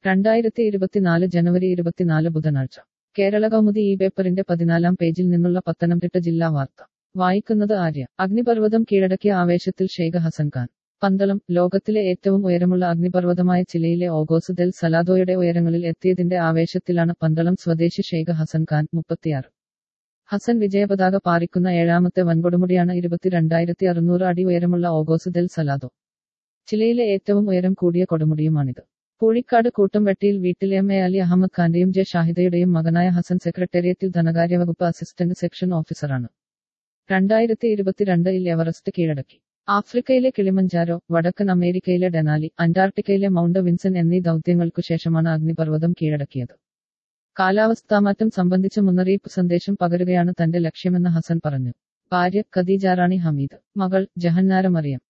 രണ്ടായിരത്തി ഇരുപത്തിനാല് ജനുവരി ഇരുപത്തിനാല് ബുധനാഴ്ച കേരള കൗമുദി ഈ പേപ്പറിന്റെ പതിനാലാം പേജിൽ നിന്നുള്ള പത്തനംതിട്ട ജില്ലാ വാർത്ത വായിക്കുന്നത് ആര്യ അഗ്നിപർവ്വതം കീഴടക്കിയ ആവേശത്തിൽ ഷെയ്ഖ് ഹസൻ ഖാൻ പന്തളം ലോകത്തിലെ ഏറ്റവും ഉയരമുള്ള അഗ്നിപർവ്വതമായ ചിലയിലെ ഓഗോസ് ദെൽ സലാദോയുടെ ഉയരങ്ങളിൽ എത്തിയതിന്റെ ആവേശത്തിലാണ് പന്തളം സ്വദേശി ഷെയ്ഖ് ഹസൻ ഖാൻ മുപ്പത്തിയാറ് ഹസൻ വിജയപതാക പാറിക്കുന്ന ഏഴാമത്തെ വൻകൊടുമുടിയാണ് ഇരുപത്തിരണ്ടായിരത്തി അറുന്നൂറ് അടി ഉയരമുള്ള ഓഗോസ് ദെൽ സലാദോ ചിലയിലെ ഏറ്റവും ഉയരം കൂടിയ കൊടുമുടിയുമാണിത് പൂഴിക്കാട് കൂട്ടംവെട്ടിയിൽ വീട്ടിൽ എം എ അലി അഹമ്മദ് ഖാന്റെയും ജെ ഷാഹിദയുടെയും മകനായ ഹസൻ സെക്രട്ടേറിയറ്റിൽ ധനകാര്യവകുപ്പ് അസിസ്റ്റന്റ് സെക്ഷൻ ഓഫീസറാണ് രണ്ടായിരത്തി ഇരുപത്തിരണ്ടിൽ എവറസ്റ്റ് കീഴടക്കി ആഫ്രിക്കയിലെ കിളിമഞ്ചാരോ വടക്കൻ അമേരിക്കയിലെ ഡെനാലി അന്റാർട്ടിക്കയിലെ മൗണ്ട് വിൻസൻ എന്നീ ദൗത്യങ്ങൾക്കു ശേഷമാണ് അഗ്നിപർവ്വതം കീഴടക്കിയത് കാലാവസ്ഥാമാറ്റം സംബന്ധിച്ച മുന്നറിയിപ്പ് സന്ദേശം പകരുകയാണ് തന്റെ ലക്ഷ്യമെന്ന് ഹസൻ പറഞ്ഞു ഭാര്യ ഖദീജ റാണി ഹമീദ് മകൾ ജഹന്നാര മറിയം